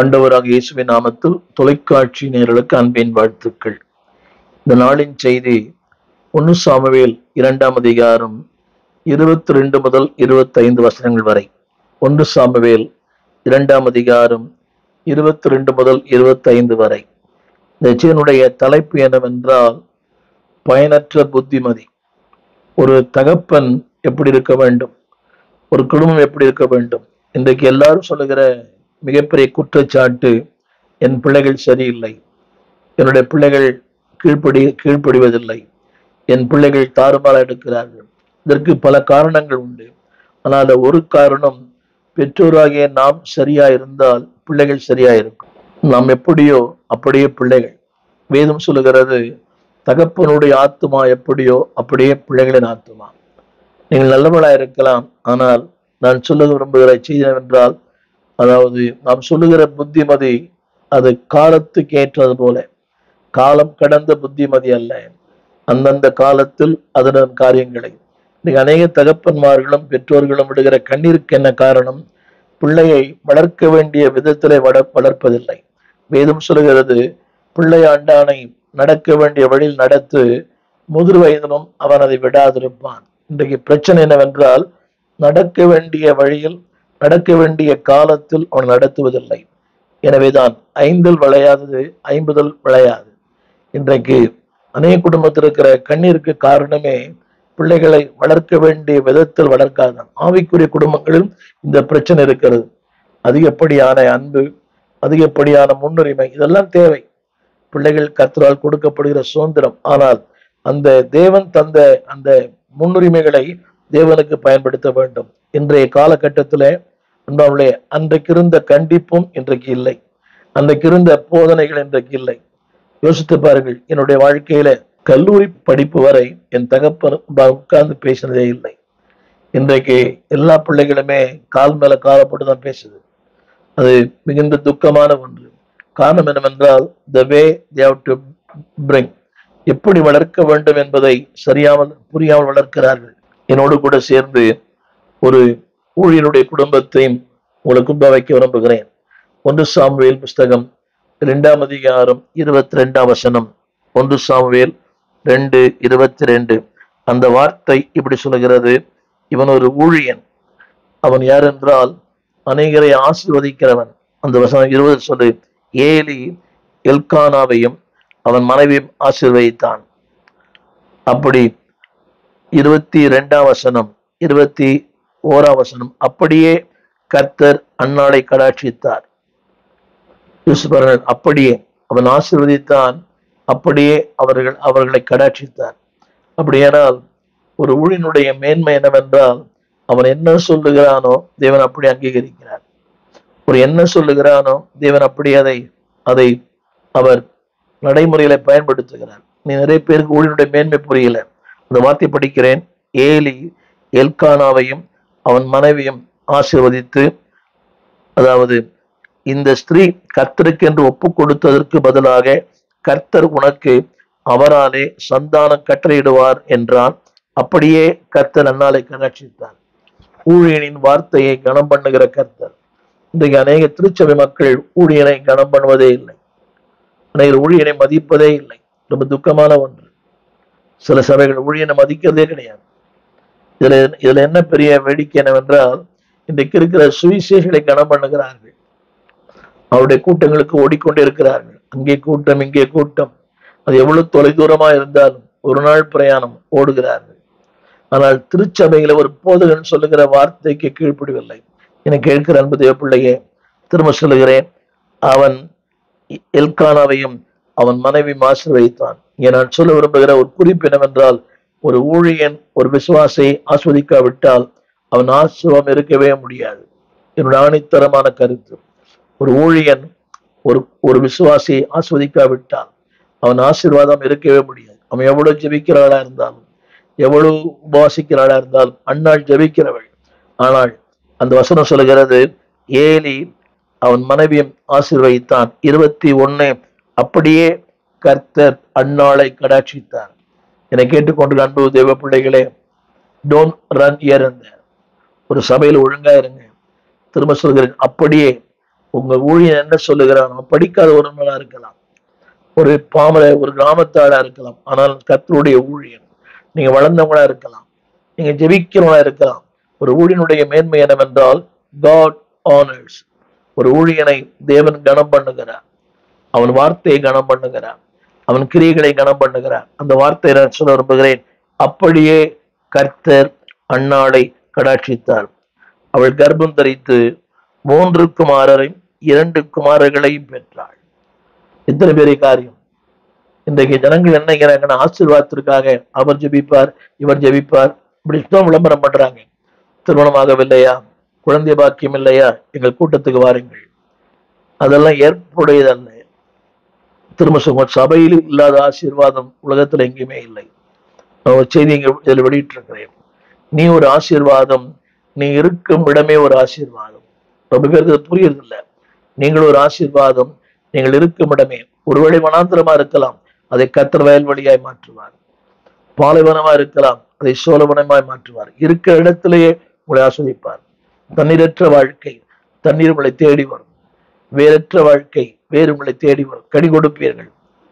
ஆண்டவராக இயேசுவின் நாமத்தில் தொலைக்காட்சி நேயர்களுக்கு அன்பின் வாழ்த்துக்கள் இந்த நாளின் செய்தி ஒன்னு சாமுவேல் இரண்டாம் அதிகாரம் இருபத்தி ரெண்டு முதல் இருபத்தைந்து வசனங்கள் வரை ஒன்று சாமுவேல் இரண்டாம் அதிகாரம் இருபத்தி ரெண்டு முதல் இருபத்தைந்து வரை இந்த செய்தியினுடைய தலைப்பு என்னவென்றால் பயனற்ற புத்திமதி ஒரு தகப்பன் எப்படி இருக்க வேண்டும் ஒரு குடும்பம் எப்படி இருக்க வேண்டும் இன்றைக்கு எல்லாரும் சொல்லுகிற மிகப்பெரிய குற்றச்சாட்டு என் பிள்ளைகள் சரியில்லை என்னுடைய பிள்ளைகள் கீழ்ப்படி கீழ்ப்படிவதில்லை என் பிள்ளைகள் தாறுமாற எடுக்கிறார்கள் இதற்கு பல காரணங்கள் உண்டு ஆனால் அந்த ஒரு காரணம் பெற்றோராகிய நாம் சரியா இருந்தால் பிள்ளைகள் சரியா இருக்கும் நாம் எப்படியோ அப்படியே பிள்ளைகள் வேதம் சொல்லுகிறது தகப்பனுடைய ஆத்துமா எப்படியோ அப்படியே பிள்ளைகளின் ஆத்துமா நீங்கள் நல்லவளா இருக்கலாம் ஆனால் நான் சொல்ல விரும்புகிற செய்தி என்றால் அதாவது நாம் சொல்லுகிற புத்திமதி அது காலத்துக்கு ஏற்றது போல காலம் கடந்த புத்திமதி அல்ல அந்தந்த காலத்தில் அதன் காரியங்களை இன்னைக்கு அநேக தகப்பன்மார்களும் பெற்றோர்களும் விடுகிற கண்ணீருக்கு என்ன காரணம் பிள்ளையை வளர்க்க வேண்டிய விதத்திலே வள வளர்ப்பதில்லை வேதம் சொல்லுகிறது பிள்ளை ஆண்டானை நடக்க வேண்டிய வழியில் நடத்து முதிர் வயதிலும் அவன் அதை விடாதிருப்பான் இன்றைக்கு பிரச்சனை என்னவென்றால் நடக்க வேண்டிய வழியில் நடக்க வேண்டிய காலத்தில் அவன் நடத்துவதில்லை எனவேதான் ஐந்தில் விளையாதது ஐம்பதில் விளையாது இன்றைக்கு அநேக குடும்பத்தில் இருக்கிற கண்ணீருக்கு காரணமே பிள்ளைகளை வளர்க்க வேண்டிய விதத்தில் வளர்க்காதான் ஆவிக்குரிய குடும்பங்களில் இந்த பிரச்சனை இருக்கிறது அதிகப்படியான அன்பு அதிகப்படியான முன்னுரிமை இதெல்லாம் தேவை பிள்ளைகள் கர்த்தரால் கொடுக்கப்படுகிற சுதந்திரம் ஆனால் அந்த தேவன் தந்த அந்த முன்னுரிமைகளை தேவனுக்கு பயன்படுத்த வேண்டும் இன்றைய காலகட்டத்தில் அன்பாவுடைய அன்றைக்கு இருந்த கண்டிப்பும் இன்றைக்கு இல்லை அன்றைக்கு இருந்த போதனைகள் இன்றைக்கு இல்லை யோசித்து பாருங்கள் என்னுடைய வாழ்க்கையில கல்லூரி படிப்பு வரை என் தகப்பன் உட்கார்ந்து பேசினதே இல்லை இன்றைக்கு எல்லா பிள்ளைகளுமே கால் மேல காலப்பட்டு தான் பேசுது அது மிகுந்த துக்கமான ஒன்று காரணம் என்னவென்றால் the way they've to bring எப்படி வளர்க்க வேண்டும் என்பதை சரியாமல் புரியாமல் வளர்க்கிறார்கள் என்னோடு கூட சேர்ந்து ஒரு ஊழியனுடைய குடும்பத்தையும் உங்களுக்கு முன்ப வைக்க விரும்புகிறேன் ஒன்று சாமுவேல் புஸ்தகம் இரண்டாம் அதிகாரம் இருபத்தி ரெண்டாம் வசனம் ஒன்று சாமுவேல் ரெண்டு இருபத்தி ரெண்டு அந்த வார்த்தை இப்படி சொல்லுகிறது இவன் ஒரு ஊழியன் அவன் யார் என்றால் அநேகரை ஆசீர்வதிக்கிறவன் அந்த வசனம் இருபது சொல்லு ஏலி எல்கானாவையும் அவன் மனைவியும் ஆசீர்வதித்தான் அப்படி இருபத்தி ரெண்டாம் வசனம் இருபத்தி ஓராம் வசனம் அப்படியே கர்த்தர் அன்னாளை கடாட்சித்தார் யூசுபர்கள் அப்படியே அவன் ஆசீர்வதித்தான் அப்படியே அவர்கள் அவர்களை கடாட்சித்தார் அப்படியானால் ஒரு ஊழினுடைய மேன்மை என்னவென்றால் அவன் என்ன சொல்லுகிறானோ தேவன் அப்படி அங்கீகரிக்கிறார் ஒரு என்ன சொல்லுகிறானோ தேவன் அப்படி அதை அதை அவர் நடைமுறையில பயன்படுத்துகிறார் நீ நிறைய பேருக்கு ஊழியனுடைய மேன்மை புரியல அந்த வார்த்தை படிக்கிறேன் ஏலி எல்கானாவையும் அவன் மனைவியும் ஆசீர்வதித்து அதாவது இந்த ஸ்திரீ கர்த்தருக்கு என்று ஒப்பு கொடுத்ததற்கு பதிலாக கர்த்தர் உனக்கு அவராலே சந்தானம் கட்டளையிடுவார் என்றான் அப்படியே கர்த்தர் அன்னாலை கடாட்சித்தார் ஊழியனின் வார்த்தையை கனம் பண்ணுகிற கர்த்தர் இன்றைக்கு அநேக திருச்சபை மக்கள் ஊழியனை கனம் பண்ணுவதே இல்லை அநேகர் ஊழியனை மதிப்பதே இல்லை ரொம்ப துக்கமான ஒன்று சில சபைகள் ஊழியனை மதிக்கிறதே கிடையாது இதுல இதுல என்ன பெரிய வேடிக்கை என்னவென்றால் இன்றைக்கு இருக்கிற சுவிசேஷங்களை கனம் பண்ணுகிறார்கள் அவருடைய கூட்டங்களுக்கு ஓடிக்கொண்டே இருக்கிறார்கள் அங்கே கூட்டம் இங்கே கூட்டம் அது எவ்வளவு தொலைதூரமா இருந்தாலும் ஒரு நாள் பிரயாணம் ஓடுகிறார்கள் ஆனால் திருச்சபையில ஒரு போதகன் சொல்லுகிற வார்த்தைக்கு கீழ்ப்படிவில்லை என கேட்கிற அன்பு தேவ பிள்ளையே திரும்ப சொல்லுகிறேன் அவன் எல்கானாவையும் அவன் மனைவி ஆசிர்வதித்தான் இங்கே நான் சொல்ல விரும்புகிற ஒரு குறிப்பு என்னவென்றால் ஒரு ஊழியன் ஒரு விசுவாசை ஆஸ்வதிக்காவிட்டால் அவன் ஆசிர்வம் இருக்கவே முடியாது என்னுடைய ஆணித்தரமான கருத்து ஒரு ஊழியன் ஒரு ஒரு விசுவாசியை ஆஸ்வதிக்காவிட்டால் அவன் ஆசீர்வாதம் இருக்கவே முடியாது அவன் எவ்வளவு ஜெபிக்கிறாளா இருந்தாலும் எவ்வளவு உபவாசிக்கிறாளா இருந்தாலும் அன்னாள் ஜெபிக்கிறவள் ஆனால் அந்த வசனம் சொல்லுகிறது ஏலி அவன் மனைவியும் ஆசீர்வதித்தான் இருபத்தி ஒண்ணு அப்படியே கர்த்தர் அந்நாளை கடாட்சித்தார் என்னை கேட்டுக்கொண்டு அன்பு தேவ பிள்ளைகளே டோன்ட் ரன் இயர் ஒரு சபையில் ஒழுங்கா இருங்க திரும்ப சொல்கிறேன் அப்படியே உங்க ஊழியன் என்ன சொல்லுகிறான் அவன் படிக்காத ஒருவனா இருக்கலாம் ஒரு பாமர ஒரு கிராமத்தாளா இருக்கலாம் ஆனால் கர்த்தருடைய ஊழியன் நீங்க வளர்ந்தவங்களா இருக்கலாம் நீங்க ஜெபிக்கிறவங்களா இருக்கலாம் ஒரு ஊழியனுடைய மேன்மை என்னவென்றால் காட் ஆனர்ஸ் ஒரு ஊழியனை தேவன் கனம் பண்ணுகிறார் அவன் வார்த்தையை கனம் பண்ணுகிறார் அவன் கிரியைகளை கனம் பண்ணுகிறார் அந்த வார்த்தையை நான் சொல்ல விரும்புகிறேன் அப்படியே கர்த்தர் அன்னாளை கடாட்சித்தார் அவள் கர்ப்பம் தரித்து மூன்று குமாரரையும் இரண்டு குமாரர்களையும் பெற்றாள் இத்தனை பெரிய காரியம் இன்றைக்கு ஜனங்கள் என்ன நினைக்கிறாங்கன்னா ஆசீர்வாதத்திற்காக அவர் ஜெபிப்பார் இவர் ஜெபிப்பார் இப்படி தான் விளம்பரம் பண்றாங்க திருமணமாகவில்லையா குழந்தை பாக்கியம் இல்லையா எங்கள் கூட்டத்துக்கு வாருங்கள் அதெல்லாம் ஏற்புடையதல்ல திரும்ப சொல்லுங்க சபையில் இல்லாத ஆசீர்வாதம் உலகத்துல எங்கேயுமே இல்லை நான் ஒரு செய்தி இங்க இதில் வெளியிட்டிருக்கிறேன் நீ ஒரு ஆசீர்வாதம் நீ இருக்கும் இடமே ஒரு ஆசீர்வாதம் ரொம்ப பேருக்கு அது புரியுறதில்ல நீங்கள் ஒரு ஆசீர்வாதம் நீங்கள் இருக்கும் இடமே ஒருவேளை வனாந்திரமா இருக்கலாம் அதை கத்தர் வயல்வெளியாய் மாற்றுவார் பாலைவனமா இருக்கலாம் அதை சோழவனமாய் மாற்றுவார் இருக்கிற இடத்திலேயே உங்களை ஆஸ்வதிப்பார் தண்ணீரற்ற வாழ்க்கை தண்ணீர் உங்களை தேடி வரும் வேறற்ற வாழ்க்கை வேறு உங்களை தேடி வரும் கடி கொடுப்பீர்கள்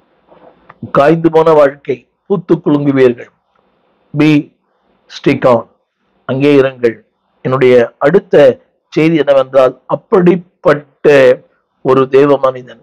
காய்ந்து போன வாழ்க்கை பூத்து குலுங்குவீர்கள் பி ஸ்டிக் ஆன் அங்கே இருங்கள் என்னுடைய அடுத்த செய்தி என்னவென்றால் அப்படிப்பட்ட ஒரு தேவ மனிதன்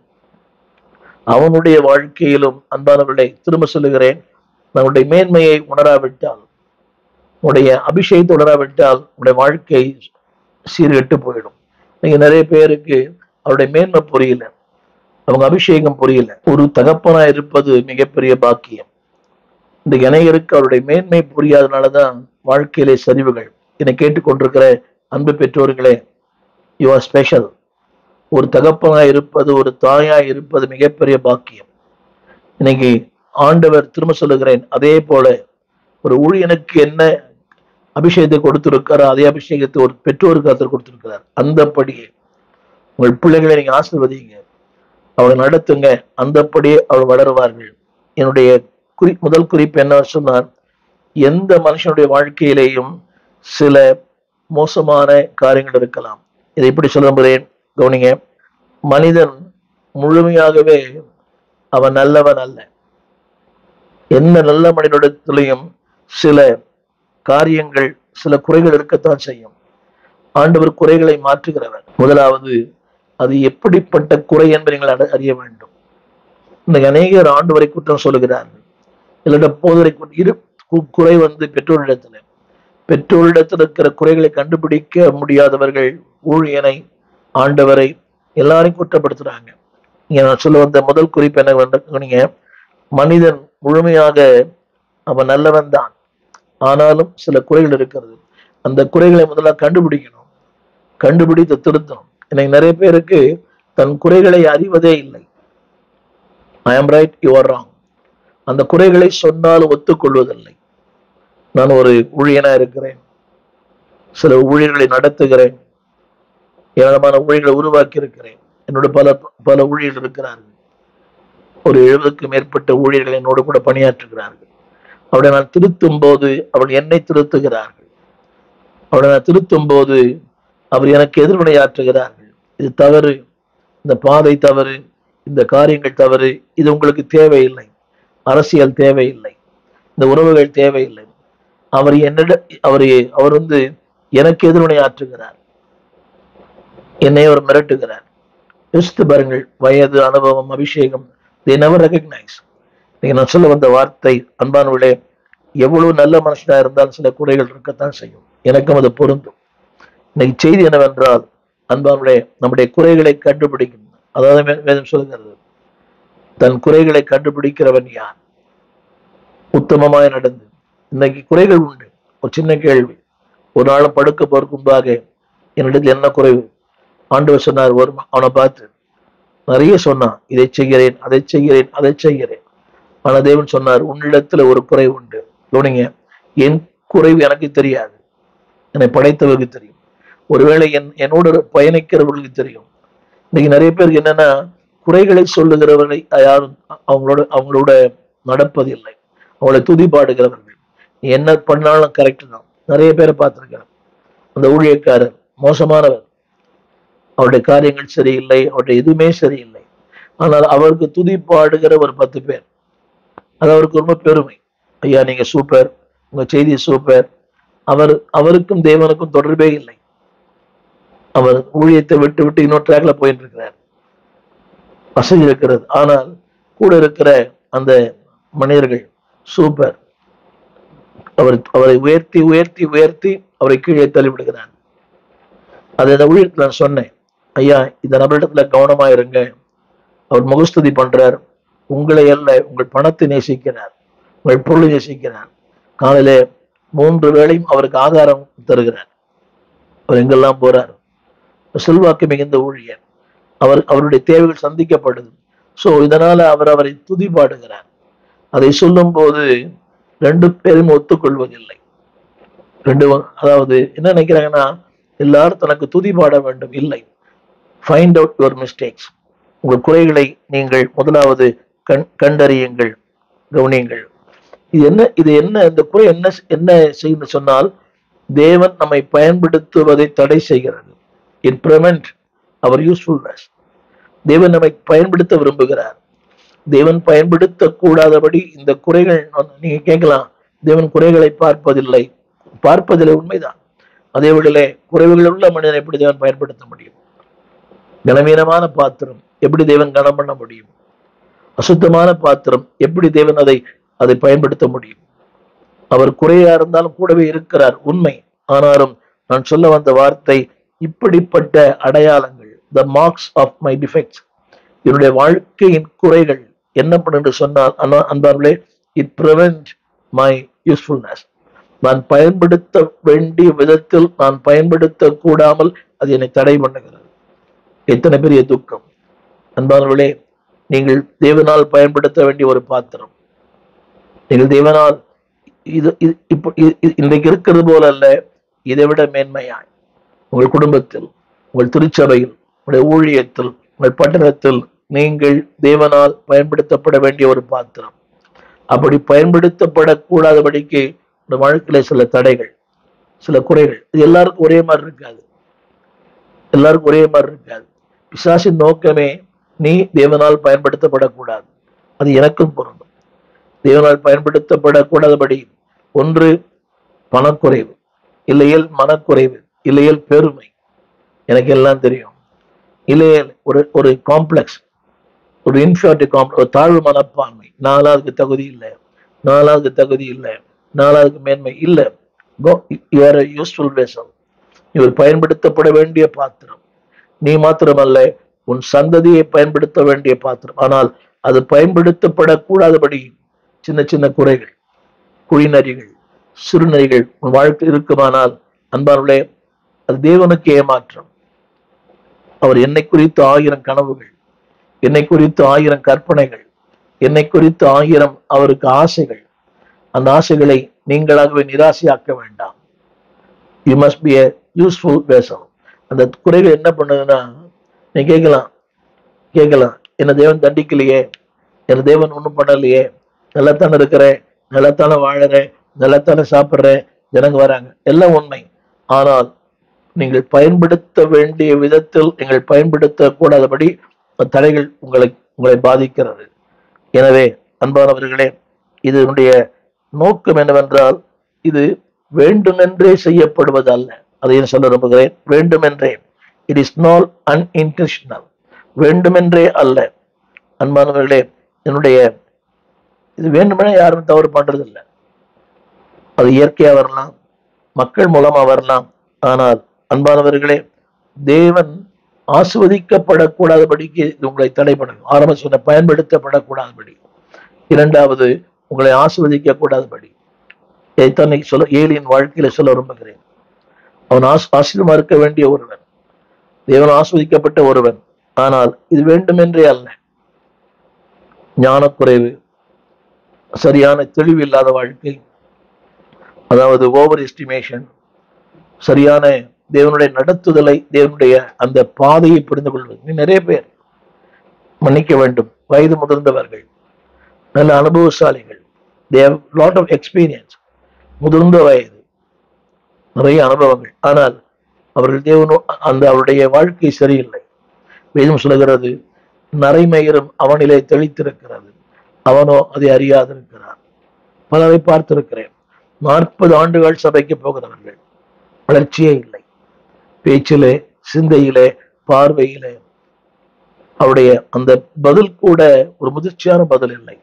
அவனுடைய வாழ்க்கையிலும் அன்பானவர்களை திரும்ப சொல்லுகிறேன் நம்முடைய மேன்மையை உணராவிட்டால் உடைய அபிஷேகத்தை உணராவிட்டால் உடைய வாழ்க்கை சீர்கெட்டு போயிடும் நீங்க நிறைய பேருக்கு அவருடைய மேன்மை புரியல அவங்க அபிஷேகம் புரியல ஒரு தகப்பனா இருப்பது மிகப்பெரிய பாக்கியம் இந்த இணையருக்கு அவருடைய மேன்மை புரியாதனாலதான் வாழ்க்கையிலே சரிவுகள் என்னை கேட்டுக்கொண்டிருக்கிற அன்பு பெற்றோர்களே யூ ஆர் ஸ்பெஷல் ஒரு தகப்பனா இருப்பது ஒரு தாயா இருப்பது மிகப்பெரிய பாக்கியம் இன்னைக்கு ஆண்டவர் திரும்ப சொல்லுகிறேன் அதே போல ஒரு ஊழியனுக்கு என்ன அபிஷேகத்தை கொடுத்திருக்காரோ அதே அபிஷேகத்தை ஒரு பெற்றோருக்கு கத்தர் கொடுத்திருக்கிறார் அந்தப்படியே உங்கள் பிள்ளைகளை நீங்க ஆசீர்வதிங்க அவளை நடத்துங்க அந்தப்படியே அவள் வளருவார்கள் என்னுடைய குறி முதல் குறிப்பு என்ன சொன்னார் எந்த மனுஷனுடைய வாழ்க்கையிலேயும் சில மோசமான காரியங்கள் இருக்கலாம் இதை இப்படி சொல்ல விரும்புகிறேன் கவனிங்க மனிதன் முழுமையாகவே அவன் நல்லவன் அல்ல எந்த நல்ல மனிதனிடத்திலையும் சில காரியங்கள் சில குறைகள் இருக்கத்தான் செய்யும் ஆண்டவர் குறைகளை மாற்றுகிறவர் முதலாவது அது எப்படிப்பட்ட குறை என்பதை நீங்கள் அட- அறிய வேண்டும் இன்னைக்கு அநேகர் ஆண்டவரை குற்றம் சொல்லுகிறார்கள் இல்லைன்னா போதரை கு- இரு கு- குறை வந்து பெற்றோரிடத்துல பெற்றோரிடத்தில் இருக்கிற குறைகளை கண்டுபிடிக்க முடியாதவர்கள் ஊழியனை ஆண்டவரை எல்லாரையும் குற்றப்படுத்துறாங்க இங்க நான் சொல்ல வந்த முதல் குறிப்பு என்ன கவனிங்க மனிதன் முழுமையாக அவன் நல்லவன் தான் ஆனாலும் சில குறைகள் இருக்கிறது அந்த குறைகளை முதல்ல கண்டுபிடிக்கணும் கண்டுபிடித்து திருத்தணும் இன்னைக்கு நிறைய பேருக்கு தன் குறைகளை அறிவதே இல்லை ஐ ஆம் ரைட் யூ ஆர் ராங் அந்த குறைகளை சொன்னால் ஒத்துக்கொள்வதில்லை நான் ஒரு ஊழியனா இருக்கிறேன் சில ஊழியர்களை நடத்துகிறேன் ஏராளமான ஊழியர்களை உருவாக்கி இருக்கிறேன் என்னோட பல பல ஊழியர்கள் இருக்கிறார்கள் ஒரு எழுபதுக்கும் மேற்பட்ட ஊழியர்கள் என்னோடு கூட பணியாற்றுகிறார்கள் அவளை நான் திருத்தும் போது அவள் என்னை திருத்துகிறார்கள் அவளை நான் திருத்தும் போது அவர் எனக்கு எதிர்வினையாற்றுகிறார்கள் இது தவறு இந்த பாதை தவறு இந்த காரியங்கள் தவறு இது உங்களுக்கு தேவையில்லை அரசியல் தேவையில்லை இந்த உறவுகள் தேவையில்லை அவர் என்னிட அவர் அவர் வந்து எனக்கு எதிர்வினையாற்றுகிறார் என்னை அவர் மிரட்டுகிறார் யோசித்து பாருங்கள் வயது அனுபவம் அபிஷேகம் they never recognize நீங்க நான் சொல்ல வந்த வார்த்தை அன்பானவர்களே எவ்வளவு நல்ல மனுஷனா இருந்தாலும் சில குறைகள் இருக்கத்தான் செய்யும் எனக்கும் அது பொருந்தும் இன்னைக்கு செய்தி என்னவென்றால் அன்பானவர்களே நம்முடைய குறைகளை கண்டுபிடிக்கணும் அதாவது வே- வேதம் சொல்லுகிறது தன் குறைகளை கண்டுபிடிக்கிறவன் யார் உத்தமமாய் நடந்து இன்னைக்கு குறைகள் உண்டு ஒரு சின்ன கேள்வி ஒரு நாளும் படுக்க போறதுக்கு முன்பாக என்னிடத்தில் என்ன குறைவு ஆண்டவர் சொன்னார் ஒரு ம- அவனை பார்த்து நிறைய சொன்னான் இதை செய்கிறேன் அதை செய்கிறேன் அதை செய்கிறேன் ஆனா தேவன் சொன்னார் உன்னிடத்துல ஒரு குறை உண்டு கவனிங்க என் குறைவு எனக்கு தெரியாது என்னை படைத்தவருக்கு தெரியும் ஒருவேளை என் என்னோட பயணிக்கிறவர்களுக்கு தெரியும் இன்னைக்கு நிறைய பேருக்கு என்னன்னா குறைகளை சொல்லுகிறவர்களை யாரும் அவங்களோட அவங்களோட நடப்பதில்லை அவளை துதிப்பாடுகிறவர்கள் நீ என்ன பண்ணாலும் கரெக்ட் தான் நிறைய பேரை பார்த்திருக்கிறேன் அந்த ஊழியக்காரர் மோசமானவர் அவருடைய காரியங்கள் சரியில்லை அவருடைய எதுவுமே சரியில்லை ஆனால் அவருக்கு துதி பாடுகிற ஒரு பத்து பேர் அது அவருக்கு ரொம்ப பெருமை ஐயா நீங்க சூப்பர் உங்க செய்தி சூப்பர் அவர் அவருக்கும் தேவனுக்கும் தொடர்பே இல்லை அவர் ஊழியத்தை விட்டு விட்டு இன்னொரு ட்ராக்ல போயிட்டு இருக்கிறார் வசதி இருக்கிறது ஆனால் கூட இருக்கிற அந்த மனிதர்கள் சூப்பர் அவர் அவரை உயர்த்தி உயர்த்தி உயர்த்தி அவரை கீழே தள்ளிவிடுகிறார் அது இந்த ஊழியத்தில் நான் சொன்னேன் ஐயா இந்த நபரிடத்துல கவனமா இருங்க அவர் முகஸ்துதி பண்றார் உங்களை அல்ல உங்கள் பணத்தை நேசிக்கிறார் உங்கள் பொருளை நேசிக்கிறார் காலையில மூன்று வேளையும் அவருக்கு ஆகாரம் தருகிறார் அவர் எங்கெல்லாம் போறார் செல்வாக்கு மிகுந்த ஊழியர் அவர் அவருடைய தேவைகள் சந்திக்கப்படுது சோ இதனால அவர் அவரை துதி பாடுகிறார் அதை சொல்லும் போது ரெண்டு பேரும் ஒத்துக்கொள்வதில்லை ரெண்டு அதாவது என்ன நினைக்கிறாங்கன்னா எல்லாரும் தனக்கு துதி பாட வேண்டும் இல்லை ஃபைண்ட் அவுட் யுவர் மிஸ்டேக்ஸ் உங்கள் குறைகளை நீங்கள் முதலாவது கண் கண்டறியுங்கள் கவனியுங்கள் இது என்ன இது என்ன இந்த குறை என்ன என்ன செய்யுன்னு சொன்னால் தேவன் நம்மை பயன்படுத்துவதை தடை செய்கிறது இட் prevent அவர் யூஸ்ஃபுல்னஸ் தேவன் நம்மை பயன்படுத்த விரும்புகிறார் தேவன் பயன்படுத்த கூடாதபடி இந்த குறைகள் நீங்க கேட்கலாம் தேவன் குறைகளை பார்ப்பதில்லை பார்ப்பதில்லை உண்மைதான் அதே விடலே குறைவுகள் உள்ள மனிதனை எப்படி தேவன் பயன்படுத்த முடியும் கனவீனமான பாத்திரம் எப்படி தேவன் கனம் பண்ண முடியும் அசுத்தமான பாத்திரம் எப்படி தேவன் அதை அதை பயன்படுத்த முடியும் அவர் குறையா இருந்தாலும் கூடவே இருக்கிறார் உண்மை ஆனாலும் நான் சொல்ல வந்த வார்த்தை இப்படிப்பட்ட அடையாளங்கள் the marks of my defects என்னுடைய வாழ்க்கையின் குறைகள் என்ன பண்ணு சொன்னால் அன்பா- அன்பார்களே இட் prevent மை யூஸ்ஃபுல்னஸ் நான் பயன்படுத்த வேண்டிய விதத்தில் நான் பயன்படுத்த கூடாமல் அது என்னை தடை பண்ணுகிறது எத்தனை பெரிய துக்கம் அன்பானவர்களே நீங்கள் தேவனால் பயன்படுத்த வேண்டிய ஒரு பாத்திரம் நீங்கள் தேவனால் இது இது இப்போ இது- இது இன்றைக்கு இருக்கிறது போல அல்ல இதை விட மேன்மையாய் உங்கள் குடும்பத்தில் உங்கள் திருச்சபையில் உங்களுடைய ஊழியத்தில் உங்கள் பட்டணத்தில் நீங்கள் தேவனால் பயன்படுத்தப்பட வேண்டிய ஒரு பாத்திரம் அப்படி பயன்படுத்தப்படக்கூடாதபடிக்கு இந்த வாழ்க்கையில சில தடைகள் சில குறைகள் இது எல்லாருக்கும் ஒரே மாதிரி இருக்காது எல்லாருக்கும் ஒரே மாதிரி இருக்காது பிசாசின் நோக்கமே நீ தேவனால் பயன்படுத்தப்படக்கூடாது அது எனக்கும் பொருந்தும் தேவனால் பயன்படுத்தப்படக்கூடாதபடி ஒன்று பணக்குறைவு இல்லையேல் மனக்குறைவு இல்லையேல் பெருமை எனக்கு எல்லாம் தெரியும் இல்லையேல் ஒரு ஒரு காம்ப்ளெக்ஸ் ஒரு இன்ஃபியாரிட்டி காம்ப்ளெக்ஸ் ஒரு தாழ்வு மனப்பான்மை நாலாவதுக்கு தகுதி இல்லை நாலாவது தகுதி இல்லை நாலாவதுக்கு மேன்மை இல்லை யூஆர் யூஸ்ஃபுல் வேசல் இவர் பயன்படுத்தப்பட வேண்டிய பாத்திரம் நீ மாத்திரமல்ல உன் சந்ததியை பயன்படுத்த வேண்டிய பாத்திரம் ஆனால் அது பயன்படுத்தப்படக்கூடாதபடி சின்ன சின்ன குறைகள் குழிநரிகள் சிறுநரிகள் உன் வாழ்க்கை இருக்குமானால் அன்பார்களே அது தேவனுக்கு ஏமாற்றம் அவர் என்னை குறித்து ஆயிரம் கனவுகள் என்னை குறித்து ஆயிரம் கற்பனைகள் என்னை குறித்து ஆயிரம் அவருக்கு ஆசைகள் அந்த ஆசைகளை நீங்களாகவே நிராசையாக்க வேண்டாம் you must be a useful வேசம் அந்த குறைகள் என்ன பண்ணுதுன்னா நீ கேட்கலாம் கேட்கலாம் என்ன தேவன் தண்டிக்கலையே என்ன தேவன் ஒண்ணும் பண்ணலையே நல்லாத்தானே இருக்கிறேன் நல்லாத்தானே வாழறேன் நல்லாத்தானே சாப்பிட்றேன் ஜனங்க வராங்க எல்லாம் உண்மை ஆனால் நீங்கள் பயன்படுத்த வேண்டிய விதத்தில் நீங்கள் பயன்படுத்த கூடாதபடி அந்த தடைகள் உங்களை உங்களை பாதிக்கிறது எனவே அன்பானவர்களே இதனுடைய நோக்கம் என்னவென்றால் இது வேண்டுமென்றே செய்யப்படுவது அல்ல அதையும் சொல்ல விரும்புகிறேன் வேண்டுமென்றே இட் இஸ் நாட் அன்இன்டென்ஷனல் வேண்டுமென்றே அல்ல அன்பானவர்களே என்னுடைய இது வேண்டுமென யாரும் தவறு பண்றது இல்லை அது இயற்கையா வரலாம் மக்கள் மூலமா வரலாம் ஆனால் அன்பானவர்களே தேவன் ஆஸ்வதிக்கப்படக்கூடாதபடிக்கு இது உங்களை தடை பண்ணும் ஆரம்ப சொன்ன பயன்படுத்தப்படக்கூடாதபடி இரண்டாவது உங்களை ஆஸ்வதிக்க கூடாதபடி இதைத்தான் இன்னைக்கு சொல்ல ஏலியின் வாழ்க்கையில சொல்ல விரும்புகிறேன் அவன் ஆஸ் ஆசிரியமா இருக்க வேண்டிய ஒருவன் தேவன் ஆஸ்வதிக்கப்பட்ட ஒருவன் ஆனால் இது வேண்டுமென்றே அல்ல ஞானக்குறைவு சரியான தெளிவு இல்லாத வாழ்க்கை அதாவது ஓவர் எஸ்டிமேஷன் சரியான தேவனுடைய நடத்துதலை தேவனுடைய அந்த பாதையை புரிந்து கொள்வது இன்னும் நிறைய பேர் மன்னிக்க வேண்டும் வயது முதிர்ந்தவர்கள் நல்ல அனுபவசாலிகள் தேவ் லாட் ஆஃப் எக்ஸ்பீரியன்ஸ் முதிர்ந்த வயது நிறைய அனுபவங்கள் ஆனால் அவர்கள் தேவனோ அந்த அவருடைய வாழ்க்கை சரியில்லை வேதம் சொல்லுகிறது நரைமயிரும் அவனிலே தெளித்திருக்கிறது அவனோ அதை அறியாதிருக்கிறான் பலரை பார்த்திருக்கிறேன் நாற்பது ஆண்டுகள் சபைக்கு போகிறவர்கள் வளர்ச்சியே இல்லை பேச்சிலே சிந்தையிலே பார்வையிலே அவருடைய அந்த பதில் கூட ஒரு முதிர்ச்சியான பதில் இல்லை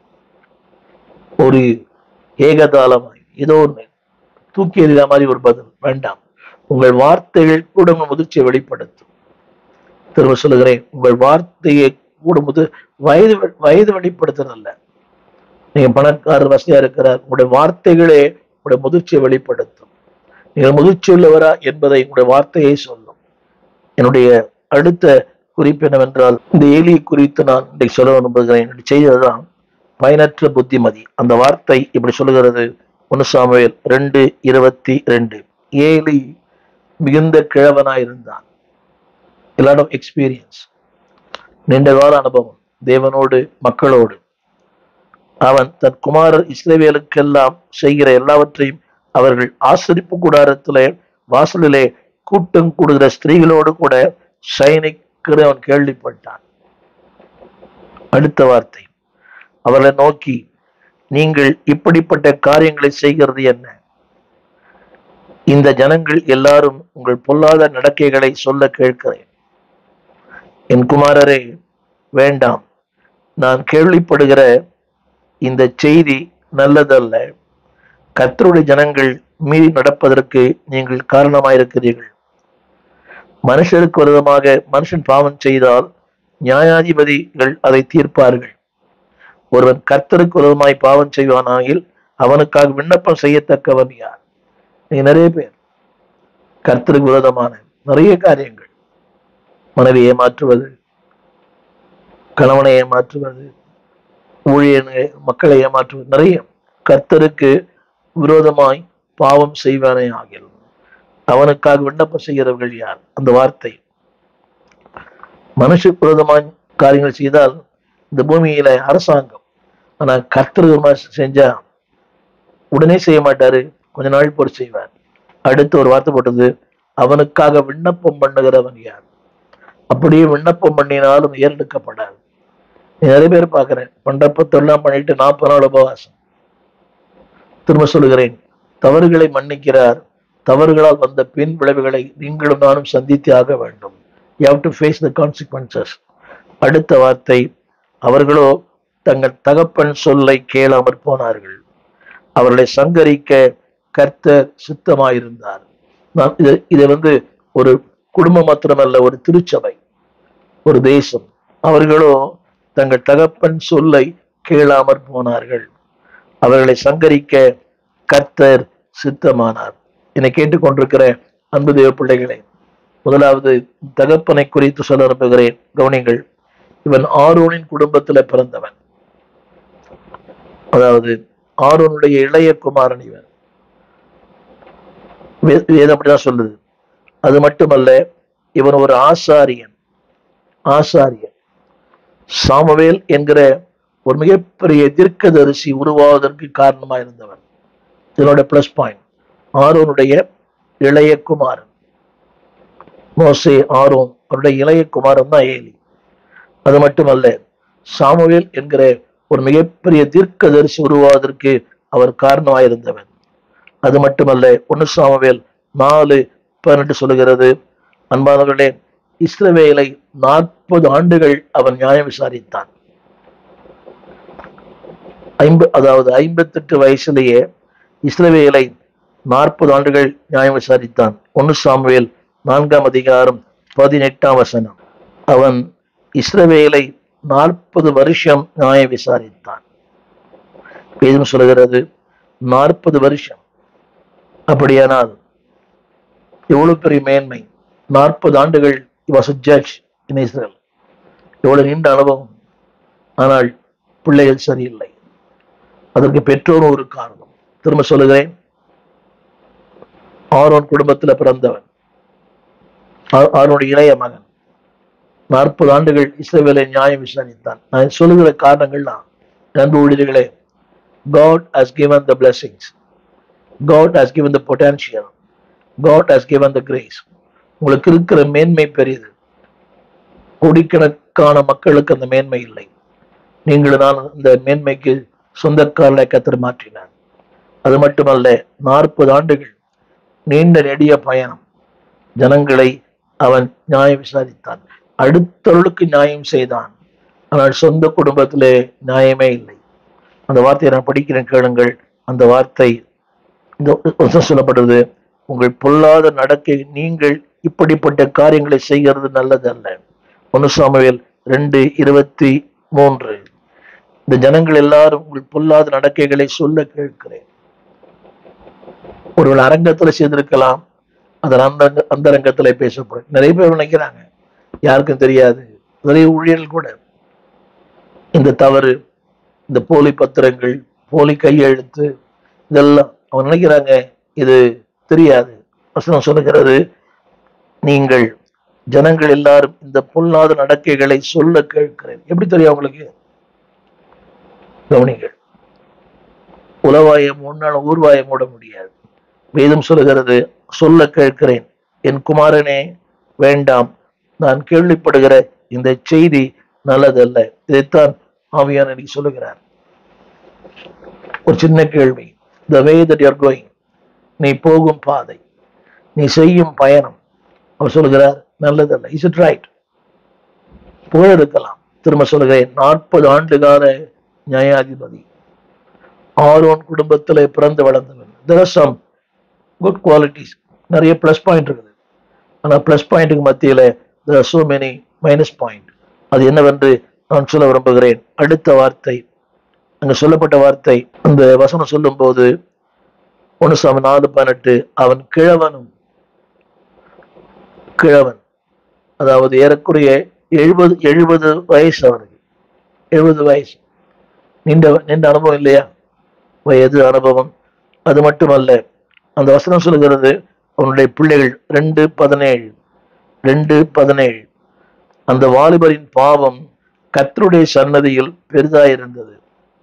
ஒரு ஏகதாளமாய் ஏதோ ஒன்று தூக்கி எறிகிற மாதிரி ஒரு பதில் வேண்டாம் உங்கள் வார்த்தைகள் கூட உங்கள் முதிர்ச்சியை வெளிப்படுத்தும் திரும்ப சொல்லுகிறேன் உங்கள் வார்த்தையை கூட முது வயது வயது வெளிப்படுத்துறதல்ல நீங்க பணக்காரர் வசதியா இருக்கிறார் உங்களுடைய வார்த்தைகளே உங்களுடைய முதிர்ச்சியை வெளிப்படுத்தும் நீங்கள் முதிர்ச்சி உள்ளவரா என்பதை உங்களுடைய வார்த்தையை சொல்லும் என்னுடைய அடுத்த குறிப்பு என்னவென்றால் இந்த ஏலியை குறித்து நான் இன்றைக்கு சொல்ல விரும்புகிறேன் என்னுடைய செய்ததுதான் பயனற்ற புத்திமதி அந்த வார்த்தை இப்படி சொல்லுகிறது ஒன்னு சாமுவேல் ரெண்டு இருபத்தி ரெண்டு ஏலி மிகுந்த கிழவனாயிருந்தான் லாட் ஆஃப் எக்ஸ்பீரியன்ஸ் நீண்ட கால அனுபவம் தேவனோடு மக்களோடு அவன் தன் குமாரர் இஸ்ரவேலுக்கெல்லாம் செய்கிற எல்லாவற்றையும் அவர்கள் ஆசரிப்பு கூடாரத்திலே வாசலிலே கூட்டம் கூடுகிற ஸ்திரீகளோடு கூட சைனிக்கிற அவன் கேள்விப்பட்டான் அடுத்த வார்த்தை அவர்களை நோக்கி நீங்கள் இப்படிப்பட்ட காரியங்களை செய்கிறது என்ன இந்த ஜனங்கள் எல்லாரும் உங்கள் பொல்லாத நடக்கைகளை சொல்ல கேட்கிறேன் என் குமாரரே வேண்டாம் நான் கேள்விப்படுகிற இந்த செய்தி நல்லதல்ல கர்த்தருடைய ஜனங்கள் மீறி நடப்பதற்கு நீங்கள் காரணமாயிருக்கிறீர்கள் மனுஷருக்கு விரோதமாக மனுஷன் பாவம் செய்தால் நியாயாதிபதிகள் அதை தீர்ப்பார்கள் ஒருவன் கர்த்தருக்கு விரோதமாய் பாவம் செய்வானாயில் அவனுக்காக விண்ணப்பம் செய்யத்தக்கவன் யார் நீங்க நிறைய பேர் கர்த்தருக்கு விரோதமான நிறைய காரியங்கள் மனைவி ஏமாற்றுவது கணவனை ஏமாற்றுவது ஊழியனை மக்களை ஏமாற்றுவது நிறைய கர்த்தருக்கு விரோதமாய் பாவம் செய்வானே ஆகில் அவனுக்காக விண்ணப்பம் செய்கிறவர்கள் யார் அந்த வார்த்தை மனுஷ விரோதமாய் காரியங்கள் செய்தால் இந்த பூமியில அரசாங்கம் ஆனா கர்த்தர் விரோதமா செஞ்சா உடனே செய்ய மாட்டாரு கொஞ்ச நாள் பொறுத்து செய்வார் அடுத்து ஒரு வார்த்தை போட்டது அவனுக்காக விண்ணப்பம் பண்ணுகிறவன் யார் அப்படியே விண்ணப்பம் பண்ணினாலும் ஏறெடுக்கப்படாது நீ நிறைய பேர் பார்க்கிறேன் மண்டபத்தெல்லாம் பண்ணிட்டு நாற்பது நாள் உபவாசம் திரும்ப சொல்லுகிறேன் தவறுகளை மன்னிக்கிறார் தவறுகளால் வந்த பின் விளைவுகளை நீங்களும் நானும் சந்தித்தே ஆக வேண்டும் you have to face the consequences அடுத்த வார்த்தை அவர்களோ தங்கள் தகப்பன் சொல்லை கேளாமற் போனார்கள் அவர்களை சங்கரிக்க கர்த்தர் சித்தமாயிருந்தார் நான் இது இதை வந்து ஒரு குடும்பம் மாத்திரமல்ல ஒரு திருச்சபை ஒரு தேசம் அவர்களோ தங்கள் தகப்பன் சொல்லை கேளாமற் போனார்கள் அவர்களை சங்கரிக்க கர்த்தர் சித்தமானார் என்னை கேட்டுக்கொண்டிருக்கிற அன்பு தேவ பிள்ளைகளே முதலாவது தகப்பனை குறித்து சொல்ல விரும்புகிறேன் கவனிங்கள் இவன் ஆரோனின் குடும்பத்துல பிறந்தவன் அதாவது ஆரோனுடைய இளைய குமாரன் இவன் வே- வேதம் அப்படிதான் சொல்லுது அது மட்டுமல்ல இவன் ஒரு ஆசாரியன் ஆசாரியன் சாமுவேல் என்கிற ஒரு மிகப்பெரிய தீர்க்கதரிசி உருவாவதற்கு காரணமா இருந்தவன் இதனோட பிளஸ் பாயிண்ட் ஆரோனுடைய இளைய குமாரன் மோசே ஆரோன் அவருடைய இளைய குமாரன் தான் ஏலி அது மட்டுமல்ல சாமுவேல் என்கிற ஒரு மிகப்பெரிய தீர்க்கதரிசி உருவாவதற்கு அவர் காரணமாயிருந்தவன் அது மட்டுமல்ல ஒன்னு சாமுவேல் நாலு பதினெட்டு சொல்லுகிறது அன்பானவர்களே இஸ்ரவேலை நாற்பது ஆண்டுகள் அவன் நியாயம் விசாரித்தான் ஐம்ப அதாவது ஐம்பத்தெட்டு வயசுலேயே இஸ்ரவேலை நாற்பது ஆண்டுகள் நியாயம் விசாரித்தான் ஒன்னு சாமுவேல் நான்காம் அதிகாரம் பதினெட்டாம் வசனம் அவன் இஸ்ரவேலை நாற்பது வருஷம் நியாயம் விசாரித்தான் வேதம் சொல்லுகிறது நாற்பது வருஷம் அப்படியானால் எவ்வளவு பெரிய மேன்மை நாற்பது ஆண்டுகள் வாஸ் ஜட்ஜ் இன் இஸ்ரேல் எவ்வளவு நீண்ட அனுபவம் ஆனால் பிள்ளைகள் சரியில்லை அதற்கு பெற்றோரும் ஒரு காரணம் திரும்ப சொல்லுகிறேன் ஆரோன் குடும்பத்துல பிறந்தவன் ஆ- ஆரோனுடைய இளைய மகன் நாற்பது ஆண்டுகள் இஸ்ரவேலை நியாயம் விசாரித்தான் நான் சொல்லுகிற காரணங்கள்லாம் அன்பு ஊழியர்களே God has given the blessings. God has given the potential. God has given the grace. உங்களுக்கு இருக்கிற மேன்மை பெரியது கோடிக்கணக்கான மக்களுக்கு அந்த மேன்மை இல்லை நீங்கள் நான் அந்த மேன்மைக்கு சொந்தக்காரர்களை கத்தர் மாற்றினார் அது மட்டுமல்ல நாற்பது ஆண்டுகள் நீண்ட நெடிய பயணம் ஜனங்களை அவன் நியாயம் விசாரித்தான் அடுத்தவர்களுக்கு நியாயம் செய்தான் ஆனால் சொந்த குடும்பத்திலே நியாயமே இல்லை அந்த வார்த்தையை நான் படிக்கிறேன் கேளுங்கள் அந்த வார்த்தை இந்த வசனம் சொல்லப்படுது உங்கள் பொல்லாத நடக்கை நீங்கள் இப்படிப்பட்ட காரியங்களை செய்கிறது நல்லதல்ல ஒன்னு சாமுவேல் ரெண்டு இருபத்தி மூன்று இந்த ஜனங்கள் எல்லாரும் உங்கள் பொல்லாத நடக்கைகளை சொல்ல கேட்கிறேன் ஒருவர் அரங்கத்துல செய்திருக்கலாம் அதன் அந்த அந்த ரங்கத்துல பேசப்படும் நிறைய பேர் நினைக்கிறாங்க யாருக்கும் தெரியாது நிறைய ஊழியர்கள் கூட இந்த தவறு இந்த போலி பத்திரங்கள் போலி கையெழுத்து இதெல்லாம் அவங்க நினைக்கிறாங்க இது தெரியாது வசனம் சொல்லுகிறது நீங்கள் ஜனங்கள் எல்லாரும் இந்த பொல்லாத நடக்கைகளை சொல்ல கேட்கிறேன் எப்படி தெரியும் அவங்களுக்கு கவனிங்கள் உலவாயை மூணாலும் ஊர்வாயை மூட முடியாது வேதம் சொல்லுகிறது சொல்ல கேட்கிறேன் என் குமாரனே வேண்டாம் நான் கேள்விப்படுகிற இந்த செய்தி நல்லதல்ல இதைத்தான் ஆவியான இன்னைக்கு சொல்லுகிறார் ஒரு சின்ன கேள்வி the way that you're going நீ போகும் பாதை நீ செய்யும் பயணம் அவர் சொல்லுகிறார் நல்லதல்ல இஸ் இட் ரைட் புகழ் இருக்கலாம் திரும்ப சொல்லுகிறேன் நாற்பது ஆண்டு கால நியாயாதிபதி ஆரோன் குடும்பத்தில் பிறந்து வளர்ந்தவன் there are some good qualities நிறைய ப்ளஸ் பாயிண்ட் இருக்குது ஆனால் ப்ளஸ் பாயிண்ட்டுக்கு மத்தியில் there are so many minus point அது என்னவென்று நான் சொல்ல விரும்புகிறேன் அடுத்த வார்த்தை அங்க சொல்லப்பட்ட வார்த்தை அந்த வசனம் சொல்லும்போது ஒன்று சாமி நாலு பதினெட்டு அவன் கிழவனும் கிழவன் அதாவது ஏறக்குறைய எழுபது எழுபது வயசு அவனுக்கு எழுபது வயசு நின்ற நின்ற அனுபவம் இல்லையா வயது அனுபவம் அது மட்டுமல்ல அந்த வசனம் சொல்கிறது அவனுடைய பிள்ளைகள் ரெண்டு பதினேழு ரெண்டு பதினேழு அந்த வாலிபரின் பாவம் கர்த்தருடைய சன்னதியில் பெரிதாயிருந்தது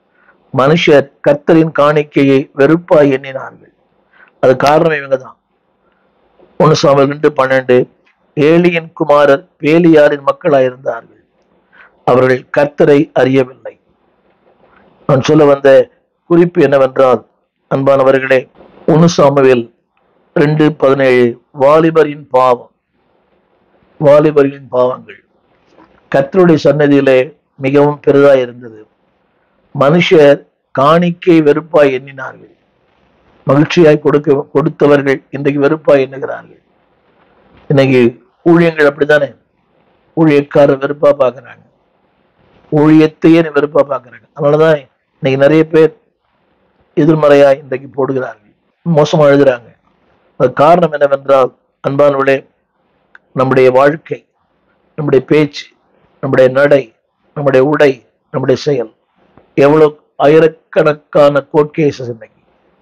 மனுஷர் கர்த்தரின் காணிக்கையை வெறுப்பாய் எண்ணினார்கள் அது காரணம் இவங்க தான் ஒன்று சாமல் ரெண்டு பன்னெண்டு ஏலியின் குமாரர் பேலியாரின் மக்களாயிருந்தார்கள் அவர்கள் கர்த்தரை அறியவில்லை நான் சொல்ல வந்த குறிப்பு என்னவென்றால் அன்பானவர்களே ஒன்று சாமுவேல் ரெண்டு பதினேழு வாலிபரின் பாவம் வாலிபரின் பாவங்கள் கர்த்தருடைய சன்னதியிலே மிகவும் பெரிதாய் இருந்தது மனுஷர் காணிக்கை வெறுப்பாய் எண்ணினார்கள் மகிழ்ச்சியாய் கொடுக்க கொடுத்தவர்கள் இன்றைக்கு வெறுப்பாய் எண்ணுகிறார்கள் இன்னைக்கு ஊழியங்கள் அப்படித்தானே ஊழியக்காரர் வெறுப்பா பார்க்கறாங்க ஊழியத்தையே வெறுப்பா பார்க்கறாங்க அதனாலதான் இன்னைக்கு நிறைய பேர் எதிர்மறையா இன்றைக்கு போடுகிறார்கள் மோசமா எழுதுறாங்க அது காரணம் என்னவென்றால் அன்பானவர்களே நம்முடைய வாழ்க்கை நம்முடைய பேச்சு நம்முடைய நடை நம்முடைய உடை நம்முடைய செயல் எவ்வளவு ஆயிரக்கணக்கான கோர்ட் கேசஸ் இன்னைக்கு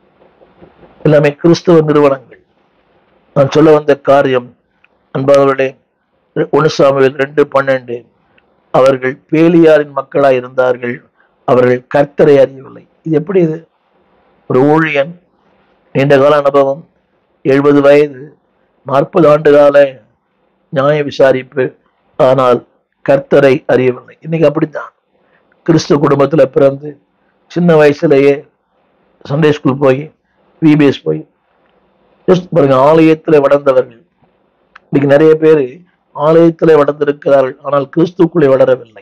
எல்லாமே கிறிஸ்தவ நிறுவனங்கள் நான் சொல்ல வந்த காரியம் அன்பானவர்களே ஒன்று சாமுவேல் ரெண்டு பன்னெண்டு அவர்கள் பேலியாரின் மக்களாய் இருந்தார்கள் அவர்கள் கர்த்தரை அறியவில்லை இது எப்படி இது ஒரு ஊழியன் நீண்ட கால அனுபவம் எழுபது வயது நாற்பது ஆண்டு கால நியாய விசாரிப்பு ஆனால் கர்த்தரை அறியவில்லை இன்னைக்கு அப்படித்தான் கிறிஸ்துவ குடும்பத்துல பிறந்து சின்ன வயசுலயே சண்டே ஸ்கூல் போய் விபிஎஸ் போய் ஜஸ்ட் பாருங்க ஆலயத்துல வளர்ந்தவர்கள் இன்னைக்கு நிறைய பேர் ஆலயத்துல வளர்ந்திருக்கிறார்கள் ஆனால் கிறிஸ்துக்குள்ளே வளரவில்லை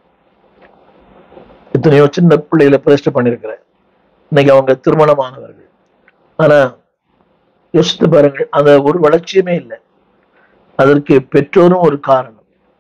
எத்தனையோ சின்ன பிள்ளைகளை பிரதிஷ்டை பண்ணியிருக்கிறேன் இன்னைக்கு அவங்க திருமணமானவர்கள் ஆனா யோசித்து பாருங்கள் அந்த ஒரு வளர்ச்சியுமே இல்லை அதற்கு பெற்றோரும் ஒரு காரணம்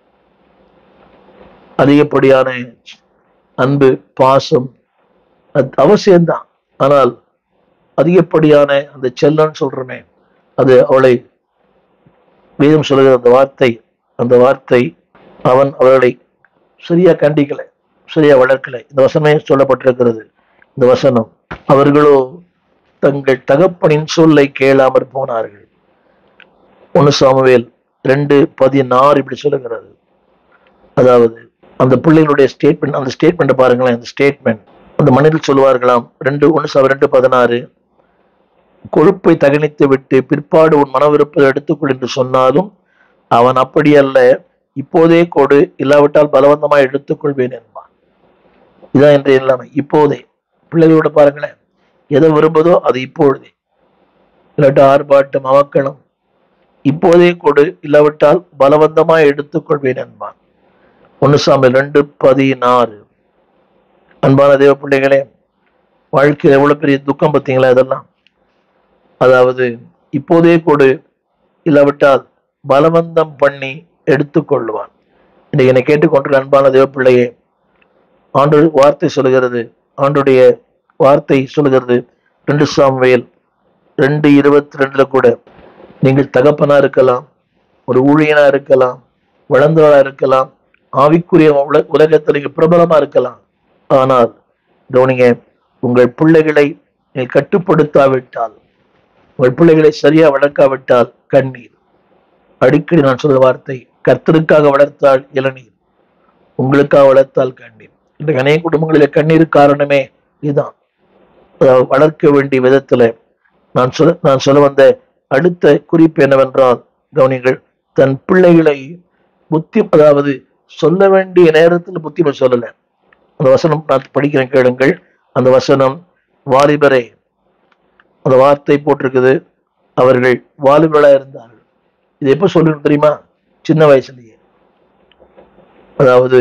அதிகப்படியான அன்பு பாசம் அது அவசியம்தான் ஆனால் அதிகப்படியான அந்த செல்லன்னு சொல்றோமே அது அவளை வேதம் சொல்லுகிற அந்த வார்த்தை அந்த வார்த்தை அவன் அவர்களை சரியா கண்டிக்கல சரியா வளர்க்கல இந்த வசனமே சொல்லப்பட்டிருக்கிறது இந்த வசனம் அவர்களோ தங்கள் தகப்பனின் சொல்லை கேளாமற் போனார்கள் ஒன்னு சாமுவேல் ரெண்டு பதினாறு இப்படி சொல்லுகிறது அதாவது அந்த பிள்ளைகளுடைய ஸ்டேட்மெண்ட் அந்த ஸ்டேட்மெண்ட் பாருங்களேன் அந்த ஸ்டேட்மெண்ட் அந்த மனிதர்கள் சொல்லுவார்களாம் ரெண்டு ஒன்று சாமி ரெண்டு பதினாறு கொழுப்பை தகனித்து விட்டு பிற்பாடு உன் மன விருப்பத்தை எடுத்துக்கொள் என்று சொன்னாலும் அவன் அப்படி அல்ல இப்போதே கொடு இல்லாவிட்டால் பலவந்தமாய் எடுத்துக்கொள்வேன் என்பான் இதான் இன்றைய நிலைமை இப்போதே பிள்ளைகளோட பாருங்களேன் எதை விரும்புதோ அது இப்பொழுதே இல்லாட்ட ஆர்ப்பாட்டம் அவக்களம் இப்போதே கொடு இல்லாவிட்டால் பலவந்தமாய் எடுத்துக்கொள்வேன் என்பான் ஒன்னு சாமியில் ரெண்டு பதினாறு அன்பான தேவ பிள்ளைகளே வாழ்க்கையில் எவ்வளவு பெரிய துக்கம் பார்த்தீங்களா இதெல்லாம் அதாவது இப்போதே கொடு இல்லாவிட்டால் பலவந்தம் பண்ணி எடுத்துக்கொள்வான் இன்னைக்கு என்னை கேட்டுக்கொண்டிருக்க அன்பான தேவ பிள்ளையே ஆண்டு வார்த்தை சொல்லுகிறது ஆண்டுடைய வார்த்தை சொல்லுகிறது ரெண்டு சாமுவேல் ரெண்டு இருபத்தி ரெண்டுல கூட நீங்கள் தகப்பனா இருக்கலாம் ஒரு ஊழியனா இருக்கலாம் வளர்ந்தவரா இருக்கலாம் ஆவிக்குரிய உல- உலகத்தில் நீங்க பிரபலமா இருக்கலாம் ஆனால் கவனிங்க உங்கள் பிள்ளைகளை நீங்கள் கட்டுப்படுத்தாவிட்டால் உங்கள் பிள்ளைகளை சரியா வளர்க்காவிட்டால் கண்ணீர் அடிக்கடி நான் சொல்ற வார்த்தை கர்த்தருக்காக வளர்த்தால் இளநீர் உங்களுக்காக வளர்த்தால் கண்ணீர் இன்றைக்கு அநேக குடும்பங்களில கண்ணீர் காரணமே இதுதான் அதாவது வளர்க்க வேண்டிய விதத்துல நான் சொல்ல நான் சொல்ல வந்த அடுத்த குறிப்பு என்னவென்றால் கவனிங்கள் தன் பிள்ளைகளை புத்தி அதாவது சொல்ல வேண்டிய நேரத்தில் புத்திமை சொல்லல அந்த வசனம் நான் படிக்கிறேன் கேளுங்கள் அந்த வசனம் வாலிபரே அந்த வார்த்தை போட்டிருக்குது அவர்கள் வாலிபர்களா இருந்தார்கள் இது எப்ப சொல்லணும் தெரியுமா சின்ன வயசுலயே அதாவது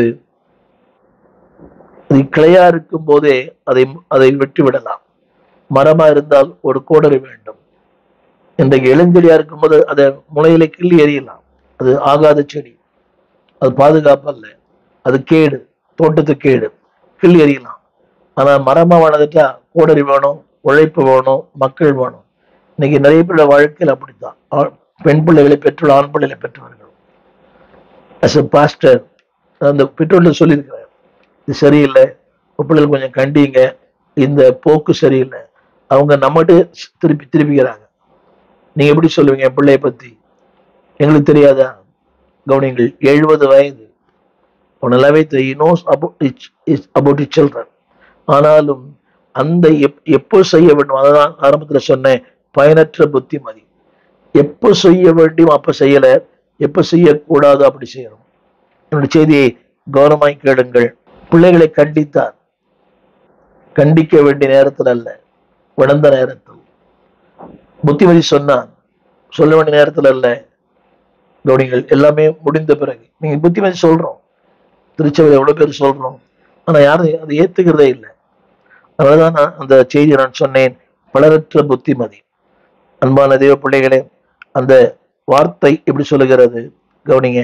அது கிளையா இருக்கும் போதே அதை அதை விட்டு விடலாம் மரமா இருந்தால் ஒரு கோடரி வேண்டும் இன்றைக்கு இளஞ்செடியா இருக்கும்போது அதை முளையில கிள்ளி எறியலாம் அது ஆகாத செடி அது பாதுகாப்பு அல்ல அது கேடு தோட்டத்துக்கு கேடு கிள்ளி எறியலாம் ஆனா மரமா வளர்ந்துட்டா கோடரி வேணும் உழைப்பு வேணும் மக்கள் வேணும் இன்னைக்கு நிறைய பேரோட வாழ்க்கையில் அப்படித்தான் ஆ- பெண் பிள்ளைகளை பெற்றுள்ள ஆண் பிள்ளைகளை பெற்றவர்கள் அஸ் எ பாஸ்டர் அந்த பெற்றோர்ல சொல்லியிருக்கிறேன் இது சரியில்லை உங்க பிள்ளைகள் கொஞ்சம் கண்டிங்க இந்த போக்கு சரியில்லை அவங்க நம்மகிட்ட திருப்பி திருப்பிக்கிறாங்க நீங்க எப்படி சொல்லுவீங்க என் பிள்ளைய பத்தி எங்களுக்கு தெரியாதா கவனிங்கள் எழுபது வயது நல்லாவே தெரியும் நோஸ் அபவுட் இட் சில்ட்ரன் ஆனாலும் அந்த எப் எப்போ செய்ய வேண்டும் அதான் ஆரம்பத்துல சொன்னேன் பயனற்ற புத்திமதி எப்போ செய்ய வேண்டும் அப்ப செய்யல எப்ப செய்யக்கூடாது அப்படி செய்யணும் என்னுடைய செய்தியை கவனமாய் கேளுங்கள் பிள்ளைகளை கண்டித்தார் கண்டிக்க வேண்டிய நேரத்தில் அல்ல விளந்த நேரத்தில் புத்திமதி சொன்னான் சொல்ல வேண்டிய நேரத்தில் அல்ல கவனிங்கள் எல்லாமே முடிந்த பிறகு நீங்க புத்திமதி சொல்றோம் திருச்சபையில் எவ்வளவு பேர் சொல்றோம் ஆனா யாரும் அதை ஏத்துக்கிறதே இல்லை அதனாலதான் நான் அந்த செய்தியை நான் சொன்னேன் பலரற்ற புத்திமதி அன்பான தெய்வ பிள்ளைகளே அந்த வார்த்தை எப்படி சொல்லுகிறது கவனிங்க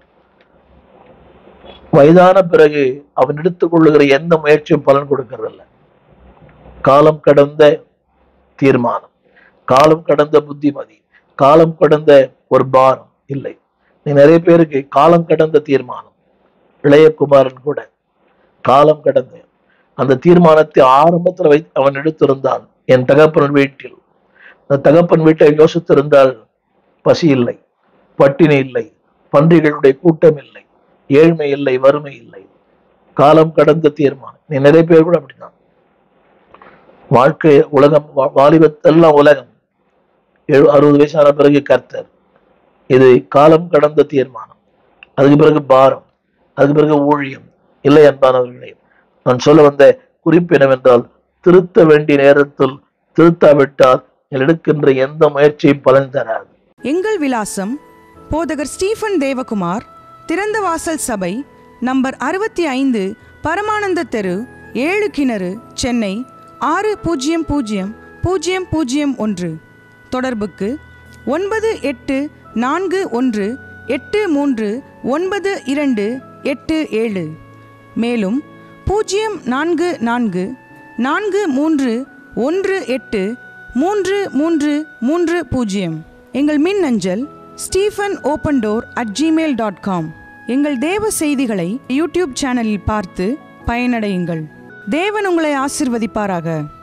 வயதான பிறகு அவன் எடுத்துக்கொள்ளுகிற எந்த முயற்சியும் பலன் கொடுக்கறதில்ல காலம் கடந்த தீர்மானம் காலம் கடந்த புத்திமதி காலம் கடந்த ஒரு பாரம் இல்லை நீ நிறைய பேருக்கு காலம் கடந்த தீர்மானம் இளையகுமாரன் கூட காலம் கடந்த அந்த தீர்மானத்தை ஆரம்பத்தில் வை அவன் எடுத்திருந்தான் என் தகப்பன் வீட்டில் அந்த தகப்பன் வீட்டை யோசித்திருந்தால் பசி இல்லை பட்டினி இல்லை பன்றிகளுடைய கூட்டம் இல்லை ஏழ்மை இல்லை வறுமை இல்லை காலம் கடந்த தீர்மானம் நீ நிறைய பேர் கூட அப்படிதான் வாழ்க்கை உலகம் வா- வாலிபத்தெல்லாம் உலகம் எழு அறுபது வயசான பிறகு கர்த்தர் இது காலம் கடந்த தீர்மானம் அதுக்கு பிறகு பாரம் அதுக்கு பிறகு ஊழியம் இல்லை அன்பானவர்களே நான் சொல்ல வந்த குறிப்பு என்னவென்றால் திருத்த வேண்டிய நேரத்தில் திருத்தாவிட்டால் நீங்கள் எடுக்கின்ற எந்த முயற்சியும் பலன் தராது எங்கள் விலாசம் போதகர் ஸ்டீஃபன் தேவகுமார் திறந்த வாசல் சபை நம்பர் அறுபத்தி ஐந்து பரமானந்த தெரு ஏழு கிணறு சென்னை ஆறு பூஜ்ஜியம் பூஜ்ஜியம் பூஜ்ஜியம் பூஜ்ஜியம் ஒன்று தொடர்புக்கு ஒன்பது எட்டு நான்கு ஒன்று எட்டு மூன்று ஒன்பது இரண்டு எட்டு ஏழு மேலும் பூஜ்ஜியம் நான்கு நான்கு நான்கு மூன்று ஒன்று எட்டு மூன்று மூன்று மூன்று பூஜ்ஜியம் எங்கள் மின் அஞ்சல் Stephen open door at Gmail dot com எங்கள் தேவ செய்திகளை யூடியூப் சேனலில் பார்த்து பயனடையுங்கள் தேவன் உங்களை ஆசிர்வதிப்பாராக